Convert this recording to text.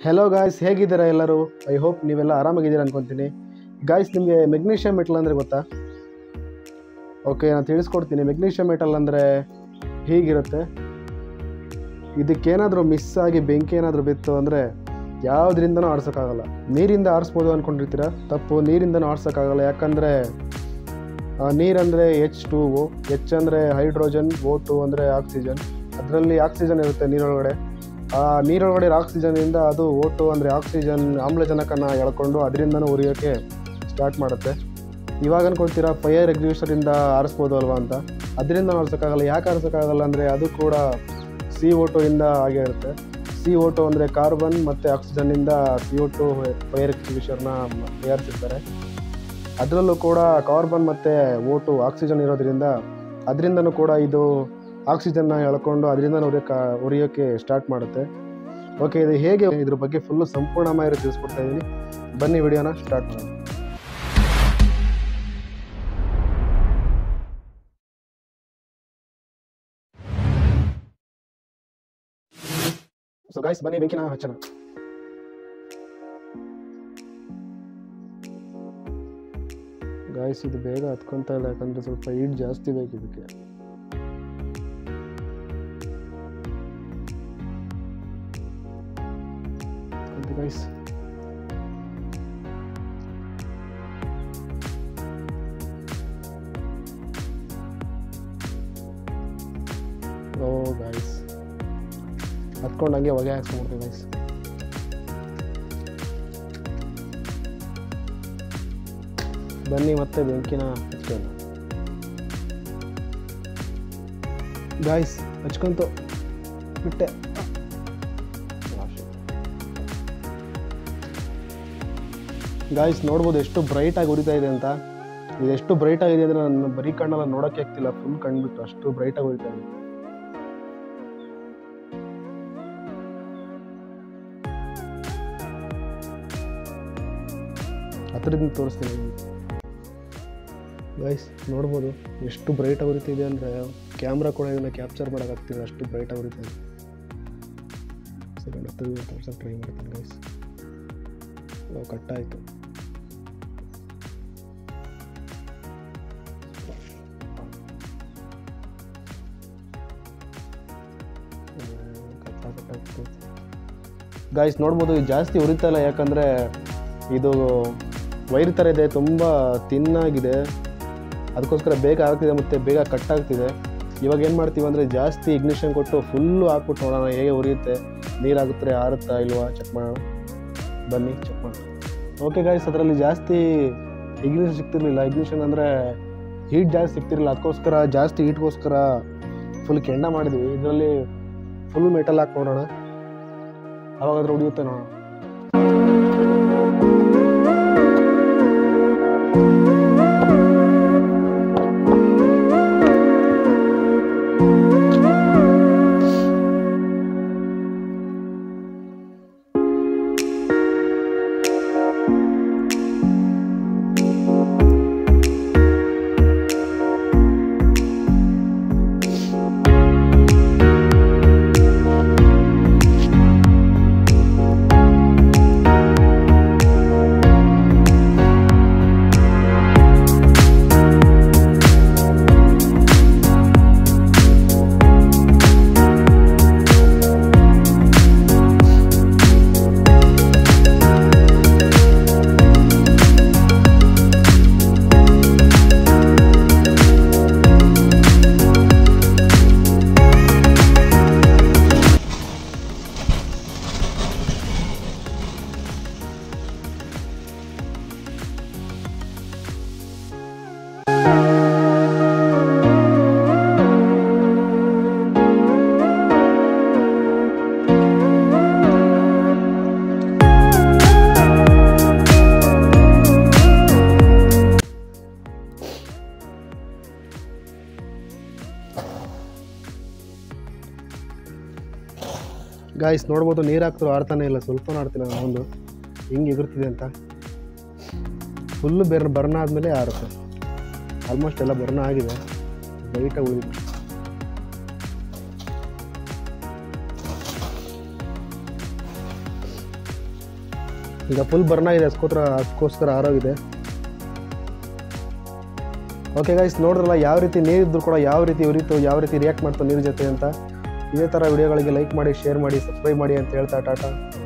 hello guys ಹೇಗಿದ್ದೀರಾ ಎಲ್ಲರೂ I hope ನೀವೆಲ್ಲ ಆರಾಮಾಗಿದ್ದೀರಾ ಅನ್ಕೊತೀನಿ ಗಾಯ್ಸ್ ನಿಮಗೆ ಮೆಗ್ನೀಷಿಯಮ್ ಮೆಟಲ್ ಅಂದರೆ ಗೊತ್ತಾ ಓಕೆ ನಾನು ತಿಳಿಸ್ಕೊಡ್ತೀನಿ ಮೆಗ್ನೀಷಿಯಮ್ ಮೆಟಲ್ ಅಂದರೆ ಹೀಗಿರುತ್ತೆ ಇದಕ್ಕೇನಾದರೂ ಮಿಸ್ ಆಗಿ ಬೆಂಕಿ ಏನಾದರೂ ಬಿತ್ತು ಅಂದರೆ ಯಾವುದರಿಂದನೂ ಆಡ್ಸೋಕ್ಕಾಗಲ್ಲ ನೀರಿಂದ ಆರಿಸ್ಬೋದು ಅಂದ್ಕೊಂಡಿರ್ತೀರಾ ತಪ್ಪು ನೀರಿಂದನೂ ಆಡ್ಸೋಕ್ಕಾಗಲ್ಲ ಯಾಕಂದರೆ ನೀರಂದರೆ ಎಚ್ ಟು ಓ ಎಚ್ ಅಂದರೆ ಹೈಡ್ರೋಜನ್ ಓ ಟು ಅಂದರೆ ಆಕ್ಸಿಜನ್ ಅದರಲ್ಲಿ ಆಕ್ಸಿಜನ್ ಇರುತ್ತೆ ನೀರೊಳಗಡೆ ಆ ನೀರೊಳಗಡೆ ಆಕ್ಸಿಜನ್ನಿಂದ ಅದು ಓ ಟು ಅಂದರೆ ಆಕ್ಸಿಜನ್ ಆಮ್ಲಜನಕನ ಎಳ್ಕೊಂಡು ಅದರಿಂದನೂ ಉರಿಯೋಕ್ಕೆ ಸ್ಟಾರ್ಟ್ ಮಾಡುತ್ತೆ ಇವಾಗ ಅನ್ಕೊಳ್ತೀರಾ ಫೈರ್ ಎಕ್ಸಿಬಿಷನಿಂದ ಆರಿಸ್ಬೋದು ಅಲ್ವಾ ಅಂತ ಅದರಿಂದ ಆರಿಸೋಕ್ಕಾಗಲ್ಲ ಯಾಕೆ ಆರಿಸೋಕ್ಕಾಗಲ್ಲ ಅಂದರೆ ಅದು ಕೂಡ ಸಿ ಓ ಟು ಇಂದ ಆಗೇ ಇರುತ್ತೆ ಸಿ ಓ ಟು ಅಂದರೆ ಕಾರ್ಬನ್ ಮತ್ತು ಆಕ್ಸಿಜನ್ನಿಂದ ಸಿ ಓ ಟು ಫೈರ್ ಎಕ್ಸಿಬಿಷನ್ನ ತಯಾರಿಸಿರ್ತಾರೆ ಅದರಲ್ಲೂ ಕೂಡ ಕಾರ್ಬನ್ ಮತ್ತು ಓ ಟು ಆಕ್ಸಿಜನ್ ಇರೋದ್ರಿಂದ ಅದರಿಂದನೂ ಕೂಡ ಇದು ಆಕ್ಸಿಜನ್ನ ಎಳ್ಕೊಂಡು ಅದರಿಂದ ಉರಿಯೋಕೆ ಉರಿಯೋಕ್ಕೆ ಸ್ಟಾರ್ಟ್ ಮಾಡುತ್ತೆ ಓಕೆ ಇದು ಹೇಗೆ ಇದ್ರ ಬಗ್ಗೆ ಫುಲ್ಲು ಸಂಪೂರ್ಣ ಮಾಹಿತಿ ತಿಳಿಸ್ಕೊಡ್ತಾ ಇದ್ದೀನಿ ಬನ್ನಿ ವಿಡಿಯೋನ ಸ್ಟಾರ್ಟ್ ಮಾಡೋಣ ಸೊ ಗಾಯ್ಸ್ ಬನ್ನಿ ಬೆಂಕಿನ ಹಚ್ಚೋಣ ಗಾಯ್ಸ್ ಇದು ಬೇಗ ಹತ್ಕೊಂತ ಇಲ್ಲ ಯಾಕಂದ್ರೆ ಸ್ವಲ್ಪ ಹೀಟ್ ಜಾಸ್ತಿ ಬೇಕು ಇದಕ್ಕೆ ಗೈಸ್ ಓ ಗೈಸ್ ಹತ್ಕೊಂಡು ಹಂಗೆ ಹೊಗೆ ಹಾಕ್ಸ್ಕೊಂಡ್ಬಿಡ್ತೀವಿ ಗೈಸ್ ಬನ್ನಿ ಮತ್ತೆ ಬೆಂಕಿನ ಹಚ್ಕೋಣ ಗಾಯ್ಸ್ ಹಚ್ಕೊಂತು ಬಿಟ್ಟೆ ಗಾಯ್ಸ್ ನೋಡ್ಬೋದು ಎಷ್ಟು ಬ್ರೈಟ್ ಆಗಿ ಉರಿತಾ ಇದೆ ಅಂತ ಇದು ಎಷ್ಟು ಬ್ರೈಟ್ ಆಗಿದೆ ಅಂದ್ರೆ ನನ್ನ ಬರೀ ಕಣ್ಣೆಲ್ಲ ನೋಡೋಕೆ ಆಗ್ತಿಲ್ಲ ಫುಲ್ ಕಣ್ಬಿಟ್ಟು ಅಷ್ಟು ಬ್ರೈಟ್ ಆಗಿ ಉರಿತಾ ಇದೆ ಹತ್ರದಿಂದ ತೋರಿಸ್ತೀನಿ ಗೈಸ್ ನೋಡ್ಬೋದು ಎಷ್ಟು ಬ್ರೈಟ್ ಆಗಿ ಉರಿತಿದೆ ಅಂದರೆ ಕ್ಯಾಮ್ರಾ ಕೂಡ ಇದನ್ನು ಕ್ಯಾಪ್ಚರ್ ಮಾಡೋಕ್ಕಾಗ್ತಿಲ್ಲ ಅಷ್ಟು ಬ್ರೈಟ್ ಆಗಿ ಉರಿತಾ ಇದೆ ಸರಿ ಹತ್ತಿರದಿಂದ ತೋರ್ಸೋಕೆ ಟ್ರೈ ಮಾಡ್ತೀನಿ ಗೈಸ್ ಕಟ್ಟಾಯಿತು ಗಾಯ್ಸ್ ನೋಡ್ಬೋದು ಇದು ಜಾಸ್ತಿ ಉರಿತಾ ಇಲ್ಲ ಯಾಕಂದರೆ ಇದು ವೈರ್ ಥರ ಇದೆ ತುಂಬ ತಿನ್ನಾಗಿದೆ ಅದಕ್ಕೋಸ್ಕರ ಬೇಗ ಆಗ್ತಿದೆ ಮತ್ತು ಬೇಗ ಕಟ್ ಆಗ್ತಿದೆ ಇವಾಗ ಏನು ಮಾಡ್ತೀವಿ ಅಂದರೆ ಜಾಸ್ತಿ ಇಗ್ನಿಷನ್ ಕೊಟ್ಟು ಫುಲ್ಲು ಹಾಕ್ಬಿಟ್ಟು ನೋಡೋಣ ಹೇಗೆ ಉರಿಯುತ್ತೆ ನೀರಾಗುತ್ತೆ ಆರುತ್ತಾ ಇಲ್ವಾ ಚೆಕ್ ಮಾಡೋಣ ಬನ್ನಿ ಚೆಕ್ ಮಾಡೋಣ ಓಕೆ ಗಾಯ್ಸ್ ಅದರಲ್ಲಿ ಜಾಸ್ತಿ ಇಗ್ನಿಷನ್ ಸಿಗ್ತಿರ್ಲಿಲ್ಲ ಇಗ್ನಿಷನ್ ಅಂದರೆ ಹೀಟ್ ಜಾಸ್ತಿ ಸಿಗ್ತಿರಲಿಲ್ಲ ಅದಕ್ಕೋಸ್ಕರ ಜಾಸ್ತಿ ಹೀಟ್ಗೋಸ್ಕರ ಫುಲ್ ಕೆಂಡ ಮಾಡಿದ್ವಿ ಇದರಲ್ಲಿ ಫುಲ್ ಮೆಟಲ್ ಹಾಕಿ ನೋಡೋಣ ಅವಾಗಾದ್ರೂ ಉಳಿಯುತ್ತೆ ನೋಡೋಣ ಗಾಯ್ಸ್ ನೋಡ್ಬೋದು ನೀರು ಹಾಕ್ತಾರೆ ಆಡ್ತಾನೆ ಇಲ್ಲ ಸ್ವಲ್ಪ ಆಡ್ತಿಲ್ಲ ಒಂದು ಹಿಂಗೆ ಎಗುರ್ತಿದೆ ಅಂತ ಫುಲ್ಲು ಬೆರ್ ಬರ್ನ್ ಆದಮೇಲೆ ಆರುತ್ತೆ ಆಲ್ಮೋಸ್ಟ್ ಎಲ್ಲ ಬರ್ನ್ ಆಗಿದೆ ಲೈಟಾಗಿ ಉಳಿದಿದೆ ಈಗ ಫುಲ್ ಬರ್ನ್ ಆಗಿದೆ ಅದಕ್ಕೋಸ್ಕರ ಅದಕ್ಕೋಸ್ಕರ ಆರೋಗಿದೆ ಓಕೆ ಗೈಸ್ ನೋಡಿದ್ರಲ್ಲ ಯಾವ ರೀತಿ ನೀರಿದ್ರು ಕೂಡ ಯಾವ ರೀತಿ ಉರಿತು ಯಾವ ರೀತಿ ರಿಯಾಕ್ಟ್ ಮಾಡ್ತು ನೀರು ಜೊತೆ ಅಂತ ಇದೇ ಥರ ವಿಡಿಯೋಗಳಿಗೆ ಲೈಕ್ ಮಾಡಿ ಶೇರ್ ಮಾಡಿ ಸಬ್ಸ್ಕ್ರೈಬ್ ಮಾಡಿ ಅಂತ ಹೇಳ್ತಾ ಟಾಟಾ